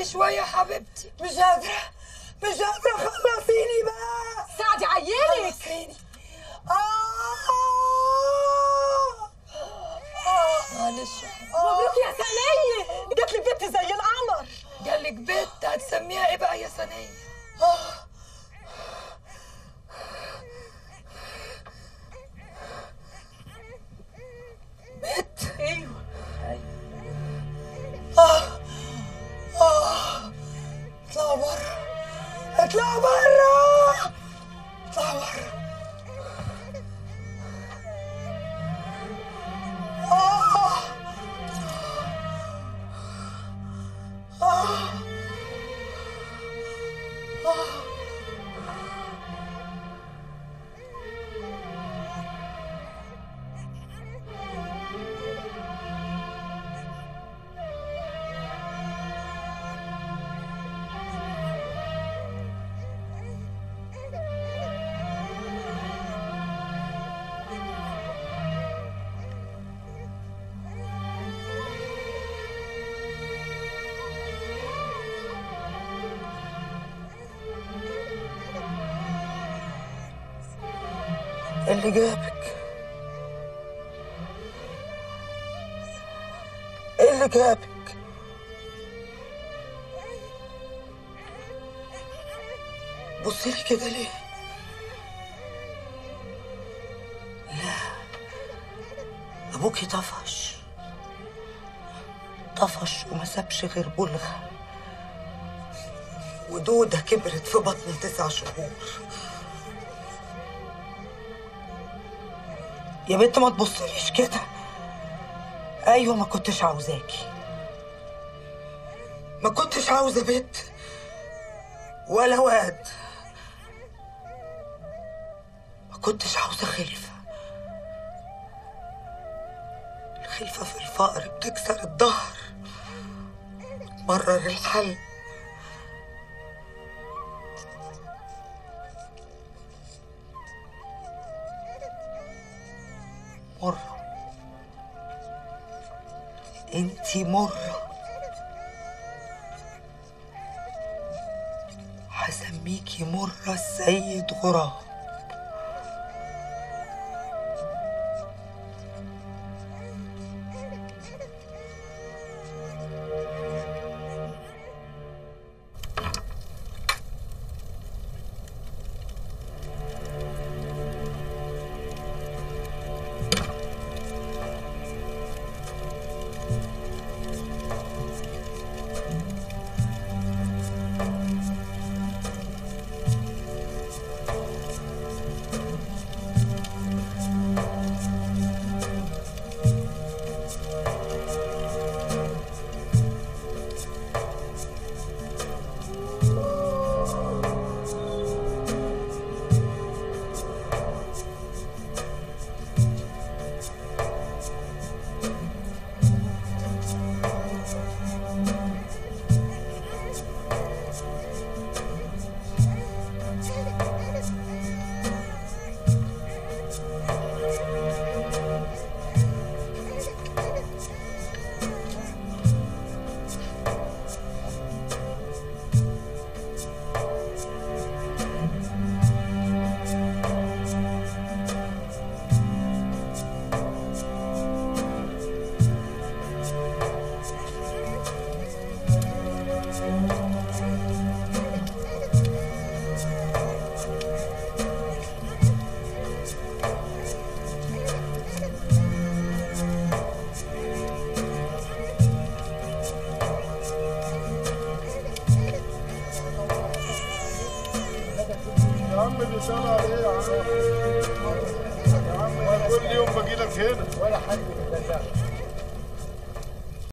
استني شوية حبيبتي مش قادرة مش قادرة خلصيني بقى ساعدي عيالك خلصيني آه معلش مبروك يا سنية جات لي بنت زي القمر جالك بنت هتسميها ايه بقى يا سنية بنت ايوه اطلعوا برا اطلعوا برا اطلعوا برا آه. آه. آه. إيه اللي جابك ايه اللي جابك بصي لي كده ليه لا ابوكي طفش طفش وما سابش غير بلغه ودودة كبرت في بطني تسع شهور يا بنت ما تبصليش كده ايوه ما كنتش عاوزاكي ما كنتش عاوزه بنت ولا واد ما كنتش عاوزه خلفه الخلفه في الفقر بتكسر الظهر وتمرر الحل مرة انتي مرة هسميكي مرة السيد غراب يا عم بيسأل على ايه يا عم؟ يا عم كل يوم باجي لك هنا ولا حد